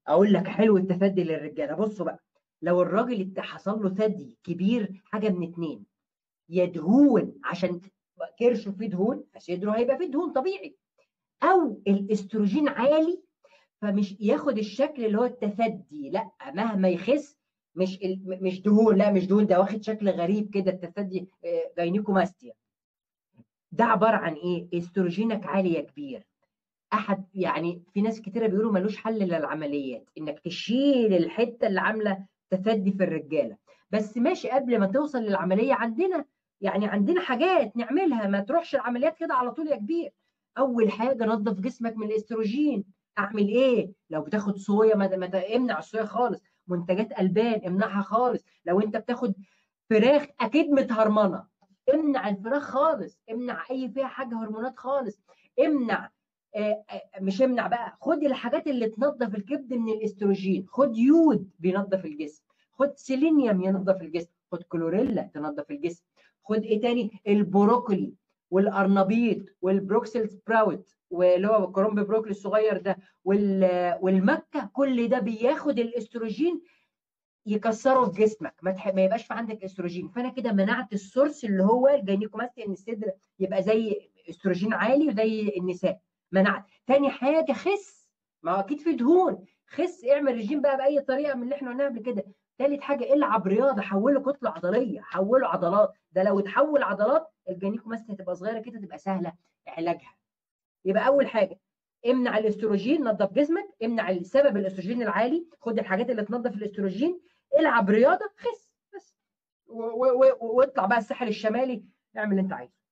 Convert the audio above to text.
اقول لك حلو التثدي للرجاله بصوا بقى لو الراجل اللي حصل له ثدي كبير حاجه من اتنين يا دهون عشان كرشه فيه دهون فصدره هيبقى فيه دهون طبيعي او الاستروجين عالي فمش ياخد الشكل اللي هو التثدي لا مهما يخس مش مش دهون لا مش دهون ده واخد شكل غريب كده التثدي جاينيكوماستيا ده عباره عن ايه استروجينك عالي يا كبير احد يعني في ناس كتيره بيقولوا ملوش حل للعمليات انك تشيل الحته اللي عامله تثدي في الرجاله بس ماشي قبل ما توصل للعمليه عندنا يعني عندنا حاجات نعملها ما تروحش العمليات كده على طول يا كبير اول حاجه نظف جسمك من الاستروجين اعمل ايه لو بتاخد صويا ما, ما امنع الصويا خالص منتجات البان امنعها خالص لو انت بتاخد فراخ اكيد متهرمنه امنع الفراخ خالص امنع اي فيها حاجه هرمونات خالص امنع آه مش امنع بقى خد الحاجات اللي تنظف الكبد من الاستروجين خد يود بينظف الجسم خد سيلينيوم ينظف الجسم خد كلوريلا تنظف الجسم خد ايه تاني البروكلي والارنبيط والبروكسل سبراوت واللي هو الكرنب بروكلي الصغير ده والمكه كل ده بياخد الاستروجين يكسره في جسمك ما, تح... ما يبقاش في عندك استروجين فانا كده منعت السورس اللي هو الجينيكوماستيا ان الصدر يبقى زي استروجين عالي وزي النساء منعت تاني حاجه خس ما اكيد في دهون خس اعمل رجيم بقى باي طريقه من اللي احنا قلناها قبل كده ثالث حاجه العب رياضه حوله كتله عضليه حوله عضلات ده لو اتحول عضلات الجينيكوماستيا هتبقى صغيره كده تبقى سهله علاجها يبقى اول حاجه امنع الاستروجين نظف جسمك امنع السبب الاستروجين العالي خد الحاجات اللي تنظف الاستروجين العب رياضه خس بس واطلع بقى الساحل الشمالي اعمل اللي انت عايزه